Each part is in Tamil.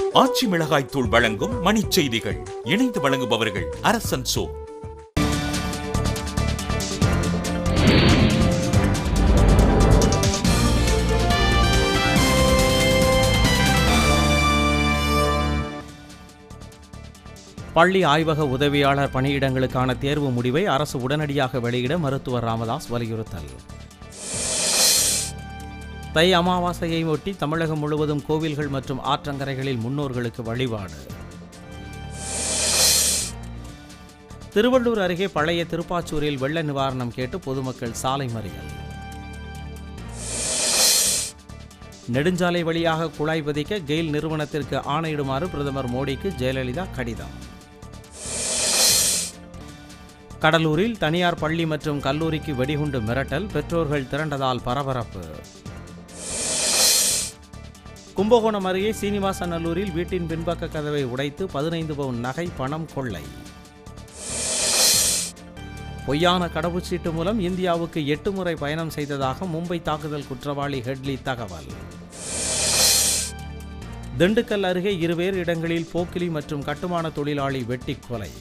ஆச்சி மிளகாய் தூள் வழங்கும் மணிச் செய்திகள் இணைந்து வழங்குபவர்கள் அரசன் சோ பள்ளி ஆய்வக உதவியாளர் பணியிடங்களுக்கான தேர்வு முடிவை அரசு உடனடியாக வெளியிட மருத்துவர் ராமதாஸ் வலியுறுத்தல் தை அமாவாசையை ஒட்டி தமிழகம் முழுவதும் கோவில்கள் மற்றும் ஆற்றங்கரைகளில் முன்னோர்களுக்கு வழிபாடு திருவள்ளூர் அருகே பழைய திருப்பாச்சூரில் வெள்ள நிவாரணம் கேட்டு பொதுமக்கள் சாலை மறியல் நெடுஞ்சாலை வழியாக குழாய் பதிக்க கெயில் நிறுவனத்திற்கு ஆணையிடுமாறு பிரதமர் மோடிக்கு ஜெயலலிதா கடிதம் கடலூரில் தனியார் பள்ளி மற்றும் கல்லூரிக்கு வெடிகுண்டு மிரட்டல் பெற்றோர்கள் திரண்டதால் பரபரப்பு கும்பகோணம் அருகே சீனிவாசநல்லூரில் வீட்டின் பின்பக்க கதவை உடைத்து பதினைந்து பவுன் நகை பணம் கொள்ளை பொய்யான கடவுச்சீட்டு மூலம் இந்தியாவுக்கு எட்டு முறை பயணம் செய்ததாக மும்பை தாக்குதல் குற்றவாளி ஹெட்லி தகவல் திண்டுக்கல் அருகே இருவேறு இடங்களில் போக்கிலி மற்றும் கட்டுமான தொழிலாளி வெட்டி கொலை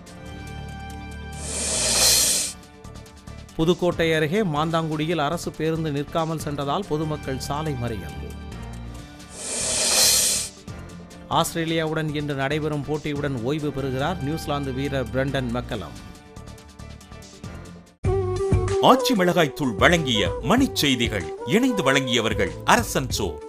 புதுக்கோட்டை அருகே மாந்தாங்குடியில் அரசு பேருந்து நிற்காமல் சென்றதால் பொதுமக்கள் சாலை மறியல் ஆஸ்திரேலியாவுடன் இன்று நடைபெறும் போட்டியுடன் ஓய்வு பெறுகிறார் நியூசிலாந்து வீரர் பிரண்டன் மெக்கலம் ஆச்சி மிளகாய் தூள் வழங்கிய மணிச் செய்திகள் இணைந்து வழங்கியவர்கள் அரசன் சோ